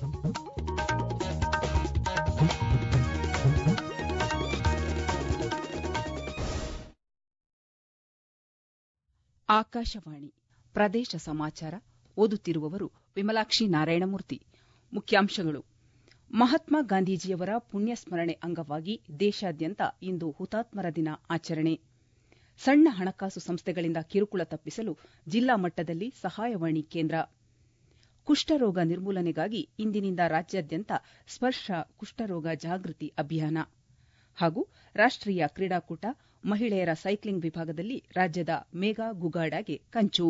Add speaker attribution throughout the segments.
Speaker 1: ಆಕಾಶವಾಣಿ ಪ್ರದೇಶ ಸಮಾಚಾರ ಓದುತ್ತಿರುವವರು ವಿಮಲಾಕ್ಷಿ ನಾರಾಯಣಮೂರ್ತಿ ಮುಖ್ಯಾಂಶಗಳು ಮಹಾತ್ಮ ಗಾಂಧೀಜಿಯವರ ಪುಣ್ಯಸ್ಮರಣೆ ಅಂಗವಾಗಿ ದೇಶಾದ್ಯಂತ ಇಂದು ಹುತಾತ್ಮರ ದಿನ ಆಚರಣೆ ಸಣ್ಣ ಹಣಕಾಸು ಸಂಸ್ಥೆಗಳಿಂದ ಕಿರುಕುಳ ತಪ್ಪಿಸಲು ಜಿಲ್ಲಾ ಮಟ್ಟದಲ್ಲಿ ಸಹಾಯವಾಣಿ ಕೇಂದ್ರ ಕುಷ್ಠರೋಗ ನಿರ್ಮೂಲನೆಗಾಗಿ ಇಂದಿನಿಂದ ರಾಜ್ಯಾದ್ಯಂತ ಸ್ಪರ್ಶ ಕುಷ್ಠರೋಗ ಜಾಗೃತಿ ಅಭಿಯಾನ ಹಾಗೂ ರಾಷ್ಟೀಯ ಕ್ರೀಡಾಕೂಟ ಮಹಿಳೆಯರ ಸೈಕ್ಲಿಂಗ್ ವಿಭಾಗದಲ್ಲಿ ರಾಜ್ಯದ ಮೇಘಾ ಗುಗಾಡಾಗೆ ಕಂಚು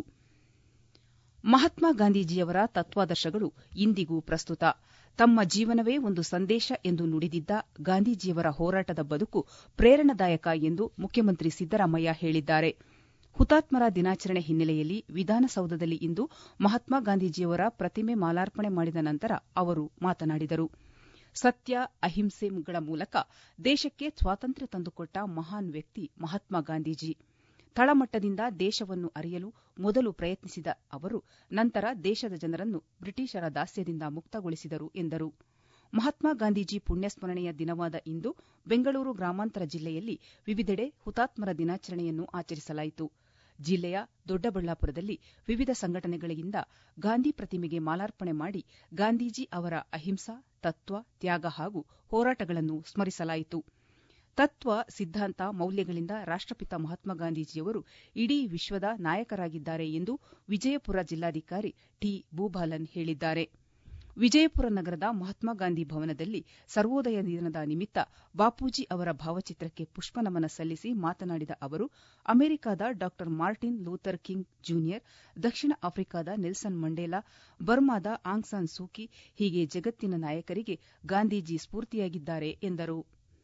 Speaker 1: ಮಹಾತ್ಮ ಗಾಂಧೀಜಿಯವರ ತತ್ವಾದರ್ಶಗಳು ಇಂದಿಗೂ ಪ್ರಸ್ತುತ ತಮ್ಮ ಜೀವನವೇ ಒಂದು ಸಂದೇಶ ಎಂದು ನುಡಿದಿದ್ದ ಗಾಂಧೀಜಿಯವರ ಹೋರಾಟದ ಬದುಕು ಪ್ರೇರಣಾದಾಯಕ ಎಂದು ಮುಖ್ಯಮಂತ್ರಿ ಸಿದ್ದರಾಮಯ್ಯ ಹೇಳಿದ್ದಾರೆ ಹುತಾತ್ಮರ ದಿನಾಚರಣೆ ಹಿನ್ನೆಲೆಯಲ್ಲಿ ವಿಧಾನಸೌಧದಲ್ಲಿ ಇಂದು ಮಹಾತ್ಮ ಗಾಂಧೀಜಿಯವರ ಪ್ರತಿಮೆ ಮಾಲಾರ್ಪಣೆ ಮಾಡಿದ ನಂತರ ಅವರು ಮಾತನಾಡಿದರು ಸತ್ಯ ಅಹಿಂಸೆಗಳ ಮೂಲಕ ದೇಶಕ್ಕೆ ಸ್ವಾತಂತ್ರ್ಯ ತಂದುಕೊಟ್ಟ ಮಹಾನ್ ವ್ಯಕ್ತಿ ಮಹಾತ್ಮ ಗಾಂಧೀಜಿ ತಳಮಟ್ಟದಿಂದ ದೇಶವನ್ನು ಅರಿಯಲು ಮೊದಲು ಪ್ರಯತ್ನಿಸಿದ ಅವರು ನಂತರ ದೇಶದ ಜನರನ್ನು ಬ್ರಿಟಿಷರ ದಾಸ್ಯದಿಂದ ಮುಕ್ತಗೊಳಿಸಿದರು ಎಂದರು ಮಹಾತ್ಮ ಗಾಂಧೀಜಿ ಪುಣ್ಯಸ್ಮರಣೆಯ ದಿನವಾದ ಇಂದು ಬೆಂಗಳೂರು ಗ್ರಾಮಾಂತರ ಜಿಲ್ಲೆಯಲ್ಲಿ ವಿವಿಧೆಡೆ ಹುತಾತ್ಮರ ದಿನಾಚರಣೆಯನ್ನು ಆಚರಿಸಲಾಯಿತು ಜಿಲ್ಲೆಯ ದೊಡ್ಡಬಳ್ಳಾಪುರದಲ್ಲಿ ವಿವಿಧ ಸಂಘಟನೆಗಳಿಂದ ಗಾಂಧಿ ಪ್ರತಿಮೆಗೆ ಮಾಲಾರ್ಪಣೆ ಮಾಡಿ ಗಾಂಧೀಜಿ ಅವರ ಅಹಿಂಸಾ ತತ್ವ ತ್ಯಾಗ ಹಾಗೂ ಹೋರಾಟಗಳನ್ನು ಸ್ಮರಿಸಲಾಯಿತು ತತ್ವ ಸಿದ್ದಾಂತ ಮೌಲ್ಯಗಳಿಂದ ರಾಷ್ಟಪಿತ ಮಹಾತ್ಮ ಗಾಂಧೀಜಿಯವರು ಇಡೀ ವಿಶ್ವದ ನಾಯಕರಾಗಿದ್ದಾರೆ ಎಂದು ವಿಜಯಪುರ ಜಿಲ್ಲಾಧಿಕಾರಿ ಟಿ ಭೂಬಾಲನ್ ಹೇಳಿದ್ದಾರೆ ವಿಜಯಪುರ ನಗರದ ಮಹಾತ್ಮ ಗಾಂಧಿ ಭವನದಲ್ಲಿ ಸರ್ವೋದಯ ದಿನದ ನಿಮಿತ್ತ ಬಾಪೂಜಿ ಅವರ ಭಾವಚಿತ್ರಕ್ಕೆ ಪುಷ್ಪನಮನ ಸಲ್ಲಿಸಿ ಮಾತನಾಡಿದ ಅವರು ಅಮೆರಿಕದ ಡಾ ಮಾರ್ಟಿನ್ ಲೂಥರ್ ಕಿಂಗ್ ಜೂನಿಯರ್ ದಕ್ಷಿಣ ಆಫ್ರಿಕಾದ ನೆಲ್ಸನ್ ಮಂಡೇಲಾ ಬರ್ಮಾದ ಆಂಗ್ ಸಾನ್ ಸೂಕಿ ಹೀಗೆ ಜಗತ್ತಿನ ನಾಯಕರಿಗೆ ಗಾಂಧೀಜಿ ಸ್ಫೂರ್ತಿಯಾಗಿದ್ದಾರೆ ಎಂದರು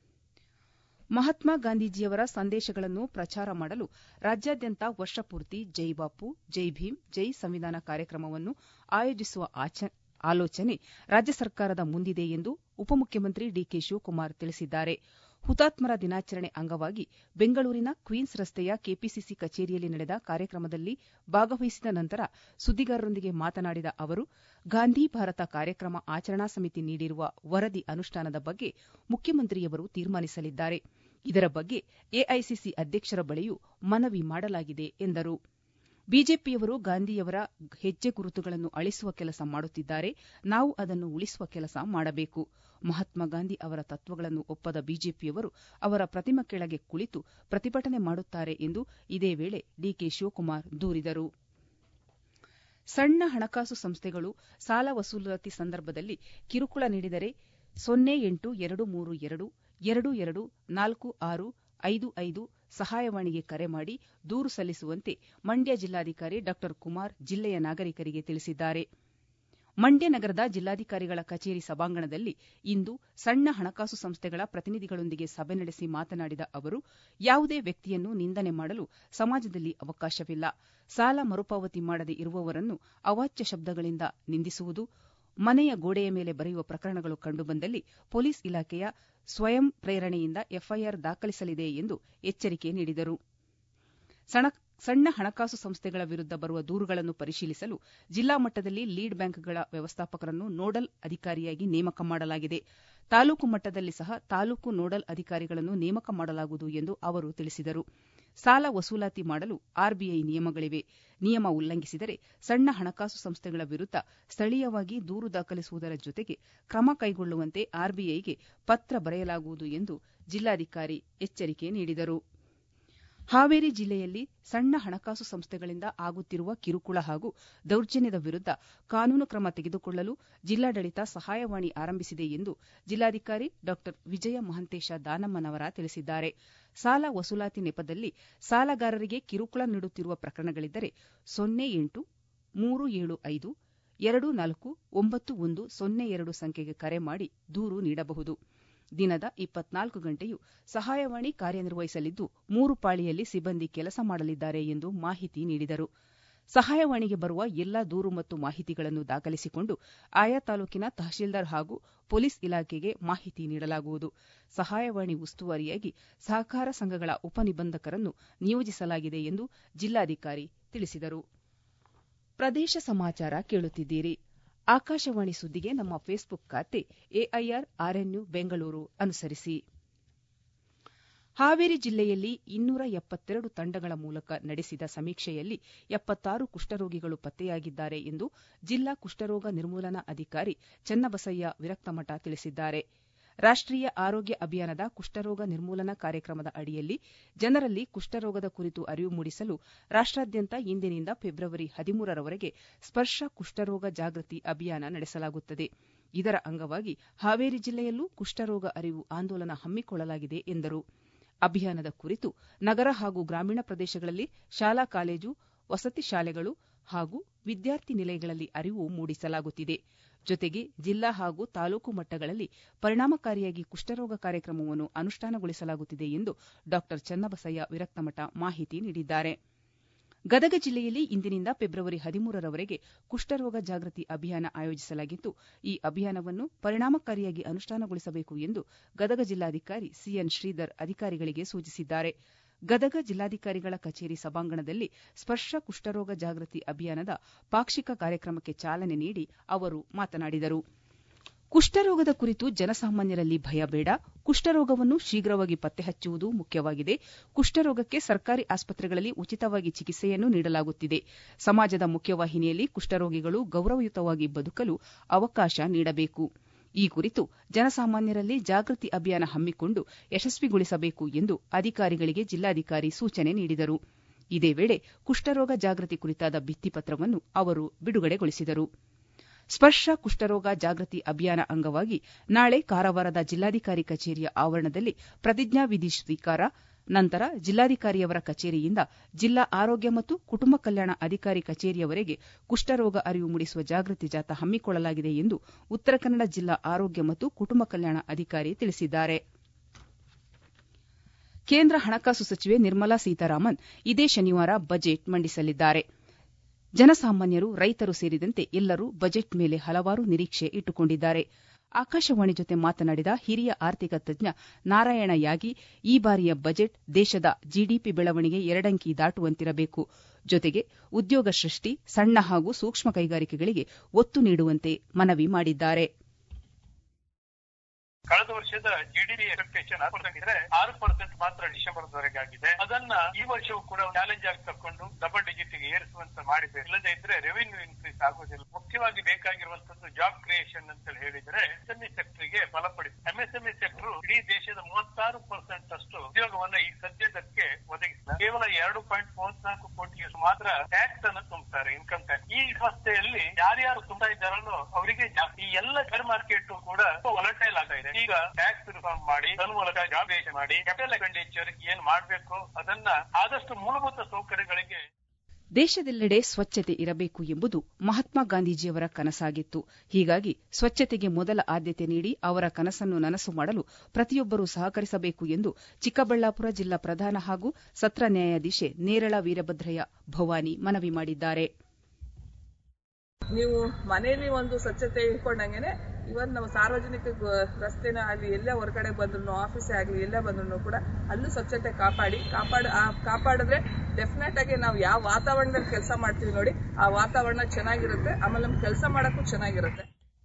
Speaker 1: ಮಹಾತ್ಮ ಗಾಂಧೀಜಿಯವರ ಸಂದೇಶಗಳನ್ನು ಪ್ರಚಾರ ಮಾಡಲು ರಾಜ್ಯಾದ್ಯಂತ ವರ್ಷಪೂರ್ತಿ ಜೈ ಬಾಪು ಜೈ ಭೀಮ್ ಜೈ ಸಂವಿಧಾನ ಕಾರ್ಯಕ್ರಮವನ್ನು ಆಯೋಜಿಸುವ ಆಲೋಚನೆ ರಾಜ್ಯ ಸರ್ಕಾರದ ಮುಂದಿದೆ ಎಂದು ಉಪಮುಖ್ಯಮಂತ್ರಿ ಡಿಕೆ ಶಿವಕುಮಾರ್ ತಿಳಿಸಿದ್ದಾರೆ ಹುತಾತ್ಮರ ದಿನಾಚರಣೆ ಅಂಗವಾಗಿ ಬೆಂಗಳೂರಿನ ಕ್ವೀನ್ಸ್ ರಸ್ತೆಯ ಕೆಪಿಸಿಸಿ ಕಚೇರಿಯಲ್ಲಿ ನಡೆದ ಕಾರ್ಯಕ್ರಮದಲ್ಲಿ ಭಾಗವಹಿಸಿದ ನಂತರ ಸುದ್ದಿಗಾರರೊಂದಿಗೆ ಮಾತನಾಡಿದ ಅವರು ಗಾಂಧಿ ಭಾರತ ಕಾರ್ಯಕ್ರಮ ಆಚರಣಾ ಸಮಿತಿ ನೀಡಿರುವ ವರದಿ ಅನುಷ್ಠಾನದ ಬಗ್ಗೆ ಮುಖ್ಯಮಂತ್ರಿಯವರು ತೀರ್ಮಾನಿಸಲಿದ್ದಾರೆ ಇದರ ಬಗ್ಗೆ ಎಐಸಿಸಿ ಅಧ್ಯಕ್ಷರ ಬಳಿಯೂ ಮನವಿ ಮಾಡಲಾಗಿದೆ ಎಂದರು ಬಿಜೆಪಿಯವರು ಗಾಂಧಿಯವರ ಹೆಜ್ಜೆ ಗುರುತುಗಳನ್ನು ಅಳಿಸುವ ಕೆಲಸ ಮಾಡುತ್ತಿದ್ದಾರೆ ನಾವು ಅದನ್ನು ಉಳಿಸುವ ಕೆಲಸ ಮಾಡಬೇಕು ಮಹಾತ್ಮ ಗಾಂಧಿ ಅವರ ತತ್ವಗಳನ್ನು ಒಪ್ಪದ ಬಿಜೆಪಿಯವರು ಅವರ ಪ್ರತಿಮೆ ಕೆಳಗೆ ಕುಳಿತು ಪ್ರತಿಭಟನೆ ಮಾಡುತ್ತಾರೆ ಎಂದು ಇದೇ ವೇಳೆ ಡಿಕೆ ಶಿವಕುಮಾರ್ ದೂರಿದರು ಸಣ್ಣ ಹಣಕಾಸು ಸಂಸ್ಥೆಗಳು ಸಾಲ ವಸೂಲಾತಿ ಸಂದರ್ಭದಲ್ಲಿ ಕಿರುಕುಳ ನೀಡಿದರೆ ಸೊನ್ನೆ ಎಂಟು ಎರಡು ಮೂರು ಎರಡು ಎರಡು ಎರಡು ನಾಲ್ಕು ಆರು ಐದು ಐದು ಸಹಾಯವಾಣಿಗೆ ಕರೆ ಮಾಡಿ ದೂರು ಸಲ್ಲಿಸುವಂತೆ ಮಂಡ್ಯ ಜಿಲ್ಲಾಧಿಕಾರಿ ಡಾ ಕುಮಾರ್ ಜಿಲ್ಲೆಯ ನಾಗರಿಕರಿಗೆ ತಿಳಿಸಿದ್ದಾರೆ ಮಂಡ್ಯ ನಗರದ ಜಿಲ್ಲಾಧಿಕಾರಿಗಳ ಕಚೇರಿ ಸಭಾಂಗಣದಲ್ಲಿ ಇಂದು ಸಣ್ಣ ಹಣಕಾಸು ಸಂಸ್ಥೆಗಳ ಪ್ರತಿನಿಧಿಗಳೊಂದಿಗೆ ಸಭೆ ನಡೆಸಿ ಮಾತನಾಡಿದ ಅವರು ಯಾವುದೇ ವ್ಯಕ್ತಿಯನ್ನು ನಿಂದನೆ ಮಾಡಲು ಸಮಾಜದಲ್ಲಿ ಅವಕಾಶವಿಲ್ಲ ಸಾಲ ಮರುಪಾವತಿ ಮಾಡದೆ ಇರುವವರನ್ನು ಅವಾಚ್ಯ ಶಬ್ದಗಳಿಂದ ನಿಂದಿಸುವುದು ಮನೆಯ ಗೋಡೆಯ ಮೇಲೆ ಬರೆಯುವ ಪ್ರಕರಣಗಳು ಕಂಡುಬಂದಲ್ಲಿ ಪೊಲೀಸ್ ಇಲಾಖೆಯ ಸ್ವಯಂ ಪ್ರೇರಣೆಯಿಂದ ಎಫ್ಐಆರ್ ದಾಖಲಿಸಲಿದೆ ಎಂದು ಎಚ್ಚರಿಕೆ ನೀಡಿದರು ಸಣ್ಣ ಹಣಕಾಸು ಸಂಸ್ಥೆಗಳ ವಿರುದ್ದ ಬರುವ ದೂರುಗಳನ್ನು ಪರಿಶೀಲಿಸಲು ಜಿಲ್ಲಾ ಮಟ್ಟದಲ್ಲಿ ಲೀಡ್ ಬ್ಯಾಂಕ್ಗಳ ವ್ಯವಸ್ಥಾಪಕರನ್ನು ನೋಡಲ್ ಅಧಿಕಾರಿಯಾಗಿ ನೇಮಕ ಮಾಡಲಾಗಿದೆ ತಾಲೂಕು ಮಟ್ಟದಲ್ಲಿ ಸಹ ತಾಲೂಕು ನೋಡಲ್ ಅಧಿಕಾರಿಗಳನ್ನು ನೇಮಕ ಮಾಡಲಾಗುವುದು ಎಂದು ಅವರು ತಿಳಿಸಿದರು ಸಾಲ ವಸೂಲಾತಿ ಮಾಡಲು ಆರ್ಬಿಐ ನಿಯಮಗಳಿವೆ ನಿಯಮ ಉಲ್ಲಂಘಿಸಿದರೆ ಸಣ್ಣ ಹಣಕಾಸು ಸಂಸ್ಥೆಗಳ ವಿರುದ್ದ ಸ್ಥಳೀಯವಾಗಿ ದೂರು ದಾಖಲಿಸುವುದರ ಜೊತೆಗೆ ಕ್ರಮ ಕೈಗೊಳ್ಳುವಂತೆ ಆರ್ಬಿಐಗೆ ಪತ್ರ ಬರೆಯಲಾಗುವುದು ಎಂದು ಜಿಲ್ಲಾಧಿಕಾರಿ ಎಚ್ಚರಿಕೆ ನೀಡಿದರು ಹಾವೇರಿ ಜಿಲ್ಲೆಯಲ್ಲಿ ಸಣ್ಣ ಹಣಕಾಸು ಸಂಸ್ಥೆಗಳಿಂದ ಆಗುತ್ತಿರುವ ಕಿರುಕುಳ ಹಾಗೂ ದೌರ್ಜನ್ಯದ ವಿರುದ್ದ ಕಾನೂನು ಕ್ರಮ ತೆಗೆದುಕೊಳ್ಳಲು ಜಿಲ್ಲಾಡಳಿತ ಸಹಾಯವಾಣಿ ಆರಂಭಿಸಿದೆ ಎಂದು ಜಿಲ್ಲಾಧಿಕಾರಿ ಡಾ ವಿಜಯ ಮಹಂತೇಶ ದಾನಮ್ಮನವರ ತಿಳಿಸಿದ್ದಾರೆ ಸಾಲ ವಸೂಲಾತಿ ನೆಪದಲ್ಲಿ ಸಾಲಗಾರರಿಗೆ ಕಿರುಕುಳ ನೀಡುತ್ತಿರುವ ಪ್ರಕರಣಗಳಿದ್ದರೆ ಸೊನ್ನೆ ಎಂಟು ಮೂರು ಏಳು ಐದು ಎರಡು ನಾಲ್ಕು ಒಂಬತ್ತು ಒಂದು ಸೊನ್ನೆ ಎರಡು ಸಂಖ್ಯೆಗೆ ಕರೆ ಮಾಡಿ ದೂರು ನೀಡಬಹುದು ದಿನದ ಇಪ್ಪತ್ನಾಲ್ಕು ಗಂಟೆಯೂ ಸಹಾಯವಾಣಿ ಕಾರ್ಯನಿರ್ವಹಿಸಲಿದ್ದು ಮೂರು ಪಾಳಿಯಲ್ಲಿ ಸಿಬ್ಬಂದಿ ಕೆಲಸ ಮಾಡಲಿದ್ದಾರೆ ಎಂದು ಮಾಹಿತಿ ನೀಡಿದರು ಸಹಾಯವಾಣಿಗೆ ಬರುವ ಎಲ್ಲಾ ದೂರು ಮತ್ತು ಮಾಹಿತಿಗಳನ್ನು ದಾಖಲಿಸಿಕೊಂಡು ಆಯಾ ತಾಲೂಕಿನ ತಹಶೀಲ್ದಾರ್ ಹಾಗೂ ಪೊಲೀಸ್ ಇಲಾಖೆಗೆ ಮಾಹಿತಿ ನೀಡಲಾಗುವುದು ಸಹಾಯವಾಣಿ ಉಸ್ತುವಾರಿಯಾಗಿ ಸಹಕಾರ ಸಂಘಗಳ ಉಪನಿಬಂಧಕರನ್ನು ನಿಯೋಜಿಸಲಾಗಿದೆ ಎಂದು ಜಿಲ್ಲಾಧಿಕಾರಿ ತಿಳಿಸಿದರು ಪ್ರದೇಶ ಸಮಾಚಾರ ಕೇಳುತ್ತಿದ್ದೀರಿ ಆಕಾಶವಾಣಿ ಸುದ್ದಿಗೆ ನಮ್ಮ ಫೇಸ್ಬುಕ್ ಖಾತೆ ಎಐಆರ್ ಆರ್ಎನ್ಯು ಬೆಂಗಳೂರು ಅನುಸರಿಸಿ ಹಾವೇರಿ ಜಿಲ್ಲೆಯಲ್ಲಿ ಇನ್ನೂರ ಎಪ್ಪತ್ತೆರಡು ತಂಡಗಳ ಮೂಲಕ ನಡೆಸಿದ ಸಮೀಕ್ಷೆಯಲ್ಲಿ ಎಪ್ಪತ್ತಾರು ಕುಷ್ಠರೋಗಿಗಳು ಪತ್ತೆಯಾಗಿದ್ದಾರೆ ಎಂದು ಜಿಲ್ಲಾ ಕುಷ್ಠರೋಗ ನಿರ್ಮೂಲನಾ ಅಧಿಕಾರಿ ಚನ್ನಬಸಯ್ಯ ವಿರಕ್ತಮಠ ತಿಳಿಸಿದ್ದಾರೆ ರಾಷ್ಟೀಯ ಆರೋಗ್ಯ ಅಭಿಯಾನದ ಕುಷ್ಠರೋಗ ನಿರ್ಮೂಲನಾ ಕಾರ್ಯಕ್ರಮದ ಅಡಿಯಲ್ಲಿ ಜನರಲ್ಲಿ ಕುಷ್ಠರೋಗದ ಕುರಿತು ಅರಿವು ಮೂಡಿಸಲು ರಾಷ್ಟ್ರಾದ್ಯಂತ ಇಂದಿನಿಂದ ಫೆಬ್ರವರಿ ಹದಿಮೂರರವರೆಗೆ ಸ್ಪರ್ಶ ಕುಷ್ಠರೋಗ ಜಾಗೃತಿ ಅಭಿಯಾನ ನಡೆಸಲಾಗುತ್ತದೆ ಇದರ ಅಂಗವಾಗಿ ಹಾವೇರಿ ಜಿಲ್ಲೆಯಲ್ಲೂ ಕುಷ್ಠರೋಗ ಅರಿವು ಆಂದೋಲನ ಹಮ್ಮಿಕೊಳ್ಳಲಾಗಿದೆ ಎಂದರು ಅಭಿಯಾನದ ಕುರಿತು ನಗರ ಹಾಗೂ ಗ್ರಾಮೀಣ ಪ್ರದೇಶಗಳಲ್ಲಿ ಶಾಲಾ ಕಾಲೇಜು ವಸತಿ ಶಾಲೆಗಳು ಹಾಗೂ ವಿದ್ಯಾರ್ಥಿ ನಿಲಯಗಳಲ್ಲಿ ಅರಿವು ಮೂಡಿಸಲಾಗುತ್ತಿದೆ ಜೊತೆಗೆ ಜಿಲ್ಲಾ ಹಾಗೂ ತಾಲೂಕು ಮಟ್ಟಗಳಲ್ಲಿ ಪರಿಣಾಮಕಾರಿಯಾಗಿ ಕುಷ್ಠರೋಗ ಕಾರ್ಯಕ್ರಮವನ್ನು ಅನುಷ್ಠಾನಗೊಳಿಸಲಾಗುತ್ತಿದೆ ಎಂದು ಡಾ ಚನ್ನಬಸಯ್ಯ ವಿರಕ್ತಮಠ ಮಾಹಿತಿ ನೀಡಿದ್ದಾರೆ ಗದಗ ಜಿಲ್ಲೆಯಲ್ಲಿ ಇಂದಿನಿಂದ ಫೆಬ್ರವರಿ ಹದಿಮೂರರವರೆಗೆ ಕುಷ್ಠರೋಗ ಜಾಗೃತಿ ಅಭಿಯಾನ ಆಯೋಜಿಸಲಾಗಿದ್ದು ಈ ಅಭಿಯಾನವನ್ನು ಪರಿಣಾಮಕಾರಿಯಾಗಿ ಅನುಷ್ಠಾನಗೊಳಿಸಬೇಕು ಎಂದು ಗದಗ ಜಿಲ್ಲಾಧಿಕಾರಿ ಸಿಎನ್ ಶ್ರೀಧರ್ ಅಧಿಕಾರಿಗಳಿಗೆ ಸೂಚಿಸಿದ್ದಾರೆ ಗದಗ ಜಿಲ್ಲಾಧಿಕಾರಿಗಳ ಕಚೇರಿ ಸಭಾಂಗಣದಲ್ಲಿ ಸ್ಪರ್ಶ ಕುಷ್ಠರೋಗ ಜಾಗೃತಿ ಅಭಿಯಾನದ ಪಾಕ್ಷಿಕ ಕಾರ್ಯಕ್ರಮಕ್ಕೆ ಚಾಲನೆ ನೀಡಿ ಅವರು ಮಾತನಾಡಿದರು ಕುಷ್ಠರೋಗದ ಕುರಿತು ಜನಸಾಮಾನ್ಯರಲ್ಲಿ ಭಯ ಬೇಡ ಕುಷ್ಠರೋಗವನ್ನು ಶೀಘ್ರವಾಗಿ ಪತ್ತೆ ಹಚ್ಚುವುದು ಮುಖ್ಯವಾಗಿದೆ ಕುಷ್ಠರೋಗಕ್ಕೆ ಸರ್ಕಾರಿ ಆಸ್ಪತ್ರೆಗಳಲ್ಲಿ ಉಚಿತವಾಗಿ ಚಿಕಿತ್ಸೆಯನ್ನು ನೀಡಲಾಗುತ್ತಿದೆ ಸಮಾಜದ ಮುಖ್ಯವಾಹಿನಿಯಲ್ಲಿ ಕುಷ್ಠರೋಗಿಗಳು ಗೌರವಯುತವಾಗಿ ಬದುಕಲು ಅವಕಾಶ ನೀಡಬೇಕು ಈ ಕುರಿತು ಜನಸಾಮಾನ್ಯರಲ್ಲಿ ಜಾಗೃತಿ ಅಭಿಯಾನ ಹಮ್ಮಿಕೊಂಡು ಯಶಸ್ವಿಗೊಳಿಸಬೇಕು ಎಂದು ಅಧಿಕಾರಿಗಳಿಗೆ ಜಿಲ್ಲಾಧಿಕಾರಿ ಸೂಚನೆ ನೀಡಿದರು ಇದೇ ವೇಳೆ ಕುಷ್ಠರೋಗ ಜಾಗೃತಿ ಕುರಿತಾದ ಭಿತ್ತಿಪತ್ರವನ್ನು ಅವರು ಬಿಡುಗಡೆಗೊಳಿಸಿದರು ಸ್ಪರ್ಶ ಕುಷ್ಠರೋಗ ಜಾಗೃತಿ ಅಭಿಯಾನ ಅಂಗವಾಗಿ ನಾಳೆ ಕಾರವಾರದ ಜಿಲ್ಲಾಧಿಕಾರಿ ಕಚೇರಿಯ ಆವರಣದಲ್ಲಿ ಪ್ರತಿಜ್ಞಾವಿಧಿ ಸ್ವೀಕಾರ ನಂತರ ಜಿಲ್ಲಾಧಿಕಾರಿಯವರ ಕಚೇರಿಯಿಂದ ಜಿಲ್ಲಾ ಆರೋಗ್ಯ ಮತ್ತು ಕುಟುಂಬ ಕಲ್ಯಾಣ ಅಧಿಕಾರಿ ಕಚೇರಿಯವರೆಗೆ ಕುಷ್ಠರೋಗ ಅರಿವು ಮೂಡಿಸುವ ಜಾಗೃತಿ ಜಾಥಾ ಹಮ್ಮಿಕೊಳ್ಳಲಾಗಿದೆ ಎಂದು ಉತ್ತರ ಕನ್ನಡ ಜಿಲ್ಲಾ ಆರೋಗ್ಯ ಮತ್ತು ಕುಟುಂಬ ಕಲ್ಯಾಣ ಅಧಿಕಾರಿ ತಿಳಿಸಿದ್ದಾರೆ ಕೇಂದ್ರ ಹಣಕಾಸು ಸಚಿವೆ ನಿರ್ಮಲಾ ಸೀತಾರಾಮನ್ ಇದೇ ಶನಿವಾರ ಬಜೆಟ್ ಮಂಡಿಸಲಿದ್ದಾರೆ ಜನಸಾಮಾನ್ಯರು ರೈತರು ಸೇರಿದಂತೆ ಎಲ್ಲರೂ ಬಜೆಟ್ ಮೇಲೆ ಹಲವಾರು ನಿರೀಕ್ಷೆ ಇಟ್ಟುಕೊಂಡಿದ್ದಾರೆ ಆಕಾಶವಾಣಿ ಜೊತೆ ಮಾತನಾಡಿದ ಹಿರಿಯ ಆರ್ಥಿಕ ತಜ್ಞ ನಾರಾಯಣ ಯಾಗಿ ಈ ಬಾರಿಯ ಬಜೆಟ್ ದೇಶದ ಜಿಡಿಪಿ ಬೆಳವಣಿಗೆ ಎರಡಂಕಿ ದಾಟುವಂತಿರಬೇಕು ಜೊತೆಗೆ ಉದ್ಯೋಗ ಸೃಷ್ಟಿ ಸಣ್ಣ ಹಾಗೂ ಸೂಕ್ಷ್ಮ ಕೈಗಾರಿಕೆಗಳಿಗೆ ಒತ್ತು ನೀಡುವಂತೆ ಮನವಿ ಮಾಡಿದ್ದಾರೆ
Speaker 2: ಕಳೆದ ವರ್ಷದ ಜಿಡಿಪಿ ಎಕ್ಸ್ಪೆಕ್ಟೇಷನ್ ಆರು ಪರ್ಸೆಂಟ್ ಇದ್ರೆ ಆರು ಪರ್ಸೆಂಟ್ ಮಾತ್ರ ಡಿಸೆಂಬರ್ ವರೆಗೆ ಆಗಿದೆ ಅದನ್ನ ಈ ವರ್ಷವೂ ಕೂಡ ಚಾಲೆಂಜ್ ಆಗಿ ತಕೊಂಡು ಡಬಲ್ ಡಿಜಿಟ್ ಗೆ ಏರಿಸುವಂತ ಮಾಡಿದೆ ಇಲ್ಲದೆ ಇದ್ರೆ ರೆವಿನ್ಯೂ ಇನ್ಕ್ರೀಸ್ ಆಗುವುದಿಲ್ಲ ಮುಖ್ಯವಾಗಿ ಬೇಕಾಗಿರುವಂತದ್ದು ಜಾಬ್ ಕ್ರಿಯೇಷನ್ ಅಂತ ಹೇಳಿದ್ರೆ ಎಂಎಸ್ಎಂಇ ಸೆಕ್ಟರ್ ಗೆ ಬಲಪಡಿಸಿ ಎಂಎಸ್ಎಂಇ ಸೆಕ್ಟರ್ ಇಡೀ ದೇಶದ ಮೂವತ್ತಾರು ಪರ್ಸೆಂಟ್ ಅಷ್ಟು ಉದ್ಯೋಗವನ್ನ ಈ ಸದ್ಯದಕ್ಕೆ ಒದಗಿಸಿಲ್ಲ ಕೇವಲ ಎರಡು ಪಾಯಿಂಟ್ ಮೂವತ್ನಾಲ್ಕು ಕೋಟಿಯಷ್ಟು ಮಾತ್ರ ಟ್ಯಾಕ್ಸ್ ಅನ್ನು ತುಂಬುತ್ತಾರೆ ಇನ್ಕಮ್ ಟ್ಯಾಕ್ಸ್ ಈ ವ್ಯವಸ್ಥೆಯಲ್ಲಿ ಯಾರ್ಯಾರು ತುಂಬಾ ಇದ್ದಾರಲ್ಲೋ ಅವರಿಗೆ ಜಾಸ್ತಿ ಈ ಎಲ್ಲ ಶೇರ್ ಮಾರ್ಕೆಟ್ ಕೂಡ ವೊಲಟೈಲ್ ಆಗ್ತಾ ಇದೆ ಈಗ ಟ್ಯಾಕ್ಸ್ ರಿಫಾರ್ಮ್ ಮಾಡಿ ತನ್ಮೂಲಕ ಜಾಬ್ ಕ್ರಿಯೇಷನ್ ಮಾಡಿ ಕ್ಯಾಪಿಟಲ್ ಎಕ್ಸ್ಪೆಂಡಿಚರ್ ಏನ್ ಮಾಡಬೇಕು ಅದನ್ನ ಆದಷ್ಟು ಮೂಲಭೂತ ಸೌಕರ್ಯಗಳಿಗೆ
Speaker 1: ದೇಶದೆಲ್ಲೆಡೆ ಸ್ವಚ್ಛತೆ ಇರಬೇಕು ಎಂಬುದು ಮಹಾತ್ಮ ಗಾಂಧೀಜಿಯವರ ಕನಸಾಗಿತ್ತು ಹೀಗಾಗಿ ಸ್ವಚ್ಛತೆಗೆ ಮೊದಲ ಆದ್ಯತೆ ನೀಡಿ ಅವರ ಕನಸನ್ನು ನನಸು ಮಾಡಲು ಪ್ರತಿಯೊಬ್ಬರೂ ಸಹಕರಿಸಬೇಕು ಎಂದು ಚಿಕ್ಕಬಳ್ಳಾಪುರ ಜಿಲ್ಲಾ ಪ್ರಧಾನ ಹಾಗೂ ಸತ್ರ ನ್ಯಾಯಾಧೀಶೆ ನೇರಳ ವೀರಭದ್ರಯ್ಯ ಭವಾನಿ ಮನವಿ ಮಾಡಿದ್ದಾರೆ
Speaker 3: ನೀವು ಮನೆಯಲ್ಲಿ ಒಂದು ಸ್ವಚ್ಛತೆ ಇಟ್ಕೊಂಡಂಗೆನೆ ಇವನ್ ನಾವು ಸಾರ್ವಜನಿಕ ರಸ್ತೆನ ಆಗಲಿ ಎಲ್ಲೇ ಹೊರಗಡೆ ಬಂದ್ರು ಆಫೀಸೇ ಆಗಲಿ ಎಲ್ಲೇ ಬಂದ್ರು ಕೂಡ ಅಲ್ಲೂ ಸ್ವಚ್ಛತೆ ಕಾಪಾಡಿ ಕಾಪಾಡ ಕಾಪಾಡಿದ್ರೆ ಡೆಫಿನೆಟ್ ಆಗಿ ನಾವು ಯಾವ ವಾತಾವರಣದಲ್ಲಿ ಕೆಲಸ ಮಾಡ್ತೀವಿ ನೋಡಿ ಆ ವಾತಾವರಣ ಚೆನ್ನಾಗಿರುತ್ತೆ ಆಮೇಲೆ ನಮ್ಗೆ ಕೆಲಸ ಮಾಡಕ್ಕೂ ಚೆನ್ನಾಗಿರುತ್ತೆ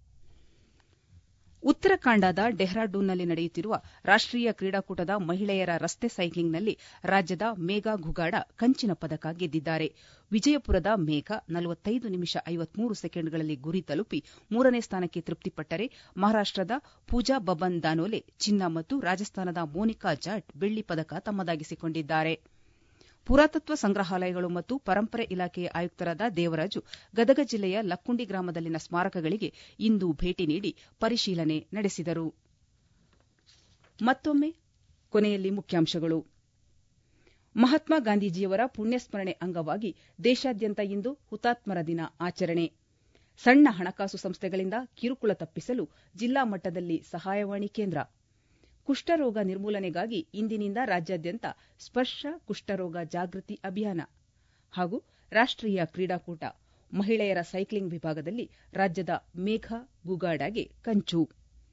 Speaker 1: ಉತ್ತರಾಖಂಡದ ಡೆಹ್ರಾಡೂನ್ನಲ್ಲಿ ನಡೆಯುತ್ತಿರುವ ರಾಷ್ಟೀಯ ಕ್ರೀಡಾಕೂಟದ ಮಹಿಳೆಯರ ರಸ್ತೆ ಸೈಕ್ಲಿಂಗ್ನಲ್ಲಿ ರಾಜ್ಯದ ಮೇಘಾ ಘುಗಾಡ ಕಂಚಿನ ಪದಕ ಗೆದ್ದಿದ್ದಾರೆ ವಿಜಯಪುರದ ಮೇಘ ನಲವತ್ತೈದು ನಿಮಿಷ ಐವತ್ಮೂರು ಸೆಕೆಂಡ್ಗಳಲ್ಲಿ ಗುರಿ ತಲುಪಿ ಮೂರನೇ ಸ್ಥಾನಕ್ಕೆ ತೃಪ್ತಿಪಟ್ಟರೆ ಮಹಾರಾಷ್ಟದ ಪೂಜಾ ಬಬನ್ ದಾನೋಲೆ ಚಿನ್ನ ಮತ್ತು ರಾಜಸ್ಥಾನದ ಮೋನಿಕಾ ಜಾಟ್ ಬೆಳ್ಳಿ ಪದಕ ತಮ್ಮದಾಗಿಸಿಕೊಂಡಿದ್ದಾರೆ ಪುರಾತತ್ವ ಸಂಗ್ರಹಾಲಯಗಳು ಮತ್ತು ಪರಂಪರೆ ಇಲಾಖೆಯ ಆಯುಕ್ತರಾದ ದೇವರಾಜು ಗದಗ ಜಿಲ್ಲೆಯ ಲಕ್ಕುಂಡಿ ಗ್ರಾಮದಲ್ಲಿನ ಸ್ಮಾರಕಗಳಿಗೆ ಇಂದು ಭೇಟಿ ನೀಡಿ ಪರಿಶೀಲನೆ ನಡೆಸಿದರು ಮತ್ತೊಮ್ಮೆ ಕೊನೆಯಲ್ಲಿ ಮುಖ್ಯಾಂಶಗಳು ಮಹಾತ್ಮ ಗಾಂಧೀಜಿಯವರ ಪುಣ್ಯಸ್ಮರಣೆ ಅಂಗವಾಗಿ ದೇಶಾದ್ಯಂತ ಇಂದು ಹುತಾತ್ಮರ ದಿನ ಆಚರಣೆ ಸಣ್ಣ ಹಣಕಾಸು ಸಂಸ್ಥೆಗಳಿಂದ ಕಿರುಕುಳ ತಪ್ಪಿಸಲು ಜಿಲ್ಲಾ ಮಟ್ಟದಲ್ಲಿ ಸಹಾಯವಾಣಿ ಕೇಂದ್ರ ಕುಷ್ಠರೋಗ ನಿರ್ಮೂಲನೆಗಾಗಿ ಇಂದಿನಿಂದ ರಾಜ್ಯಾದ್ಯಂತ ಸ್ಪರ್ಶ ಕುಷ್ಠರೋಗ ಜಾಗೃತಿ ಅಭಿಯಾನ ಹಾಗೂ ರಾಷ್ಟೀಯ ಕ್ರೀಡಾಕೂಟ ಮಹಿಳೆಯರ ಸೈಕ್ಲಿಂಗ್ ವಿಭಾಗದಲ್ಲಿ ರಾಜ್ಯದ ಮೇಘ ಗುಗಾಡಗೆ ಕಂಚು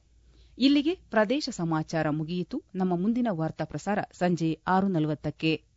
Speaker 1: ಇಲ್ಲಿಗೆ ಪ್ರದೇಶ ಸಮಾಚಾರ ಮುಗಿಯಿತು ನಮ್ಮ ಮುಂದಿನ ವಾರ್ತಾ ಪ್ರಸಾರ ಸಂಜೆ ಆರು ನಲವತ್ತಕ್ಕೆ